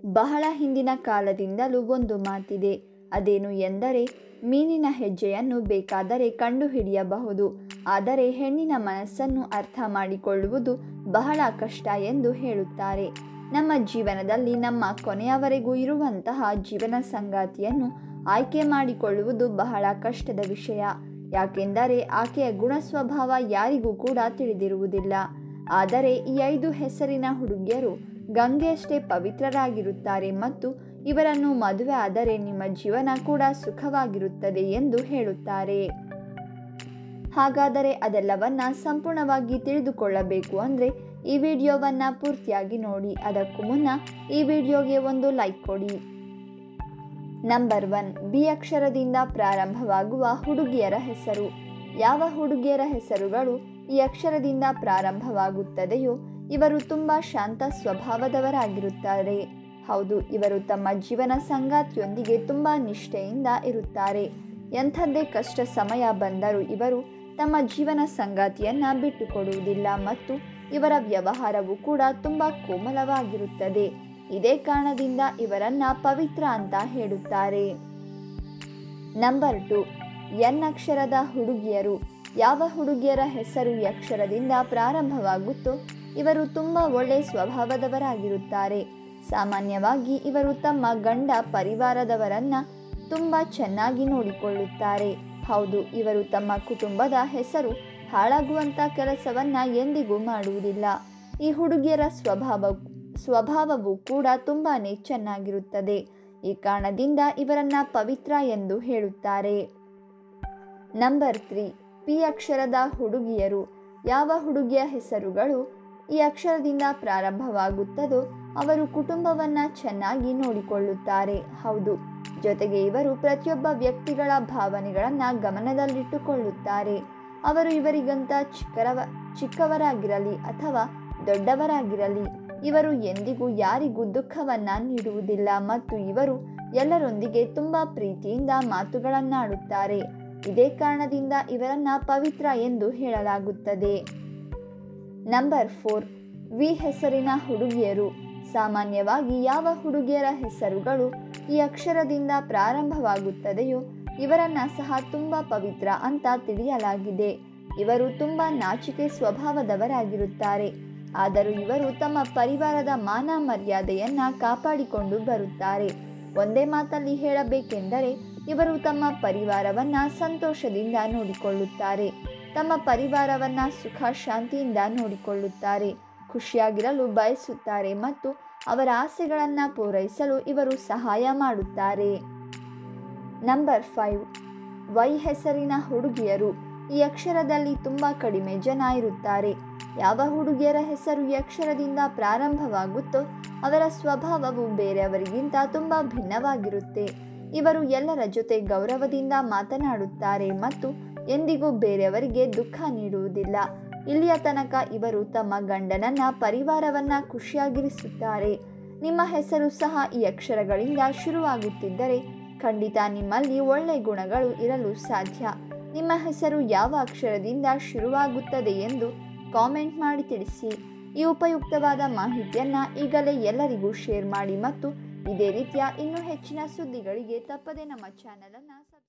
ಬಹಳ ಹಿಂದಿನ ಕಾಲದಿಂದಲೂ ಒಂದು ಮಾತಿದೆ ಅದೇನು ಎಂದರೆ ಮೀನಿನ ಹೆಜ್ಜೆಯನ್ನು ಬೇಕಾದರೆ ಕಂಡುಹಿಡಿಯಬಹುದು ಆದರೆ ಹೆಣ್ಣಿನ ಮನಸ್ಸನ್ನು ಅರ್ಥ ಮಾಡಿಕೊಳ್ಳುವುದು ಬಹಳ ಕಷ್ಟ ಎಂದು ಹೇಳುತ್ತಾರೆ ನಮ್ಮ ಜೀವನದಲ್ಲಿ ನಮ್ಮ ಕೊನೆಯವರೆಗೂ ಇರುವಂತಹ ಜೀವನ ಸಂಗಾತಿಯನ್ನು ಆಯ್ಕೆ ಮಾಡಿಕೊಳ್ಳುವುದು ಬಹಳ ಕಷ್ಟದ ವಿಷಯ ಯಾಕೆಂದರೆ ಆಕೆಯ ಗುಣ ಸ್ವಭಾವ ಯಾರಿಗೂ ಕೂಡ ತಿಳಿದಿರುವುದಿಲ್ಲ ಆದರೆ ಈ ಐದು ಹೆಸರಿನ ಹುಡುಗಿಯರು ಗಂಗೆಯಷ್ಟೇ ಪವಿತ್ರರಾಗಿರುತ್ತಾರೆ ಮತ್ತು ಇವರನ್ನು ಮದುವೆ ಆದರೆ ನಿಮ್ಮ ಜೀವನ ಕೂಡ ಸುಖವಾಗಿರುತ್ತದೆ ಎಂದು ಹೇಳುತ್ತಾರೆ ಹಾಗಾದರೆ ಅದೆಲ್ಲವನ್ನ ಸಂಪೂರ್ಣವಾಗಿ ತಿಳಿದುಕೊಳ್ಳಬೇಕು ಅಂದರೆ ಈ ವಿಡಿಯೋವನ್ನು ಪೂರ್ತಿಯಾಗಿ ನೋಡಿ ಅದಕ್ಕೂ ಮುನ್ನ ಈ ವಿಡಿಯೋಗೆ ಒಂದು ಲೈಕ್ ಕೊಡಿ ನಂಬರ್ ಒನ್ ಬಿ ಅಕ್ಷರದಿಂದ ಪ್ರಾರಂಭವಾಗುವ ಹುಡುಗಿಯರ ಹೆಸರು ಯಾವ ಹುಡುಗಿಯರ ಹೆಸರುಗಳು ಈ ಅಕ್ಷರದಿಂದ ಪ್ರಾರಂಭವಾಗುತ್ತದೆಯೋ ಇವರು ತುಂಬ ಶಾಂತ ಸ್ವಭಾವದವರಾಗಿರುತ್ತಾರೆ ಹೌದು ಇವರು ತಮ್ಮ ಜೀವನ ಸಂಗಾತಿಯೊಂದಿಗೆ ತುಂಬ ನಿಷ್ಠೆಯಿಂದ ಇರುತ್ತಾರೆ ಎಂಥದ್ದೇ ಕಷ್ಟ ಸಮಯ ಬಂದರೂ ಇವರು ತಮ್ಮ ಜೀವನ ಸಂಗಾತಿಯನ್ನ ಬಿಟ್ಟುಕೊಡುವುದಿಲ್ಲ ಮತ್ತು ಇವರ ವ್ಯವಹಾರವು ಕೂಡ ತುಂಬ ಕೋಮಲವಾಗಿರುತ್ತದೆ ಇದೇ ಕಾರಣದಿಂದ ಇವರನ್ನ ಪವಿತ್ರ ಅಂತ ಹೇಳುತ್ತಾರೆ ನಂಬರ್ ಟು ಎನ್ ಅಕ್ಷರದ ಹುಡುಗಿಯರು ಯಾವ ಹುಡುಗಿಯರ ಹೆಸರು ಈ ಅಕ್ಷರದಿಂದ ಪ್ರಾರಂಭವಾಗುತ್ತೋ ಇವರು ತುಂಬ ಒಳ್ಳೆ ಸ್ವಭಾವದವರಾಗಿರುತ್ತಾರೆ ಸಾಮಾನ್ಯವಾಗಿ ಇವರು ತಮ್ಮ ಗಂಡ ಪರಿವಾರದವರನ್ನ ತುಂಬ ಚೆನ್ನಾಗಿ ನೋಡಿಕೊಳ್ಳುತ್ತಾರೆ ಹೌದು ಇವರು ತಮ್ಮ ಕುಟುಂಬದ ಹೆಸರು ಹಾಳಾಗುವಂಥ ಕೆಲಸವನ್ನ ಎಂದಿಗೂ ಮಾಡುವುದಿಲ್ಲ ಈ ಹುಡುಗಿಯರ ಸ್ವಭಾವ ಸ್ವಭಾವವು ಕೂಡ ತುಂಬಾ ಚೆನ್ನಾಗಿರುತ್ತದೆ ಈ ಕಾರಣದಿಂದ ಇವರನ್ನ ಪವಿತ್ರ ಎಂದು ಹೇಳುತ್ತಾರೆ ನಂಬರ್ ತ್ರೀ ಪಿ ಅಕ್ಷರದ ಹುಡುಗಿಯರು ಯಾವ ಹುಡುಗಿಯ ಹೆಸರುಗಳು ಈ ಅಕ್ಷರದಿಂದ ಪ್ರಾರಂಭವಾಗುತ್ತದೋ ಅವರು ಕುಟುಂಬವನ್ನ ಚೆನ್ನಾಗಿ ನೋಡಿಕೊಳ್ಳುತ್ತಾರೆ ಹೌದು ಜೊತೆಗೆ ಇವರು ಪ್ರತಿಯೊಬ್ಬ ವ್ಯಕ್ತಿಗಳ ಭಾವನೆಗಳನ್ನು ಗಮನದಲ್ಲಿಟ್ಟುಕೊಳ್ಳುತ್ತಾರೆ ಅವರು ಇವರಿಗಂತ ಚಿಕ್ಕರವ ಚಿಕ್ಕವರಾಗಿರಲಿ ಅಥವಾ ದೊಡ್ಡವರಾಗಿರಲಿ ಇವರು ಎಂದಿಗೂ ಯಾರಿಗೂ ದುಃಖವನ್ನ ನೀಡುವುದಿಲ್ಲ ಮತ್ತು ಇವರು ಎಲ್ಲರೊಂದಿಗೆ ತುಂಬ ಪ್ರೀತಿಯಿಂದ ಮಾತುಗಳನ್ನಾಡುತ್ತಾರೆ ಇದೇ ಕಾರಣದಿಂದ ಇವರನ್ನ ಪವಿತ್ರ ಎಂದು ಹೇಳಲಾಗುತ್ತದೆ ನಂಬರ್ ಫೋರ್ ವಿ ಹೆಸರಿನ ಹುಡುಗಿಯರು ಸಾಮಾನ್ಯವಾಗಿ ಯಾವ ಹುಡುಗಿಯರ ಹೆಸರುಗಳು ಈ ಅಕ್ಷರದಿಂದ ಪ್ರಾರಂಭವಾಗುತ್ತದೆಯೋ ಇವರನ್ನ ಸಹ ತುಂಬ ಪವಿತ್ರ ಅಂತ ತಿಳಿಯಲಾಗಿದೆ ಇವರು ತುಂಬ ನಾಚಿಕೆ ಸ್ವಭಾವದವರಾಗಿರುತ್ತಾರೆ ಆದರೂ ಇವರು ತಮ್ಮ ಪರಿವಾರದ ಮಾನ ಮರ್ಯಾದೆಯನ್ನ ಕಾಪಾಡಿಕೊಂಡು ಬರುತ್ತಾರೆ ಒಂದೇ ಮಾತಲ್ಲಿ ಹೇಳಬೇಕೆಂದರೆ ಇವರು ತಮ್ಮ ಪರಿವಾರವನ್ನ ಸಂತೋಷದಿಂದ ನೋಡಿಕೊಳ್ಳುತ್ತಾರೆ ತಮ್ಮ ಪರಿವಾರವನ್ನ ಸುಖ ಶಾಂತಿಯಿಂದ ನೋಡಿಕೊಳ್ಳುತ್ತಾರೆ ಖುಷಿಯಾಗಿರಲು ಬಯಸುತ್ತಾರೆ ಮತ್ತು ಅವರ ಆಸೆಗಳನ್ನು ಪೂರೈಸಲು ಇವರು ಸಹಾಯ ಮಾಡುತ್ತಾರೆ ನಂಬರ್ ಫೈವ್ ವೈ ಹೆಸರಿನ ಹುಡುಗಿಯರು ಈ ಅಕ್ಷರದಲ್ಲಿ ತುಂಬ ಕಡಿಮೆ ಜನ ಇರುತ್ತಾರೆ ಯಾವ ಹುಡುಗಿಯರ ಹೆಸರು ಈ ಅಕ್ಷರದಿಂದ ಪ್ರಾರಂಭವಾಗುತ್ತೋ ಅವರ ಸ್ವಭಾವವು ಬೇರೆಯವರಿಗಿಂತ ತುಂಬ ಭಿನ್ನವಾಗಿರುತ್ತೆ ಇವರು ಎಲ್ಲರ ಜೊತೆ ಗೌರವದಿಂದ ಮಾತನಾಡುತ್ತಾರೆ ಮತ್ತು ಎಂದಿಗೂ ಬೇರೆಯವರಿಗೆ ದುಃಖ ನೀಡುವುದಿಲ್ಲ ಇಲ್ಲಿಯ ತನಕ ಇವರು ತಮ್ಮ ಗಂಡನನ್ನ ಪರಿವಾರವನ್ನ ಖುಷಿಯಾಗಿರಿಸುತ್ತಾರೆ ನಿಮ್ಮ ಹೆಸರು ಸಹ ಈ ಅಕ್ಷರಗಳಿಂದ ಶುರುವಾಗುತ್ತಿದ್ದರೆ ಖಂಡಿತ ನಿಮ್ಮಲ್ಲಿ ಒಳ್ಳೆ ಗುಣಗಳು ಇರಲು ಸಾಧ್ಯ ನಿಮ್ಮ ಹೆಸರು ಯಾವ ಅಕ್ಷರದಿಂದ ಶುರುವಾಗುತ್ತದೆ ಎಂದು ಕಾಮೆಂಟ್ ಮಾಡಿ ತಿಳಿಸಿ ಈ ಉಪಯುಕ್ತವಾದ ಮಾಹಿತಿಯನ್ನು ಈಗಲೇ ಎಲ್ಲರಿಗೂ ಶೇರ್ ಮಾಡಿ ಮತ್ತು ಇದೇ ರೀತಿಯ ಇನ್ನೂ ಹೆಚ್ಚಿನ ಸುದ್ದಿಗಳಿಗೆ ತಪ್ಪದೆ ನಮ್ಮ ಚಾನಲನ್ನು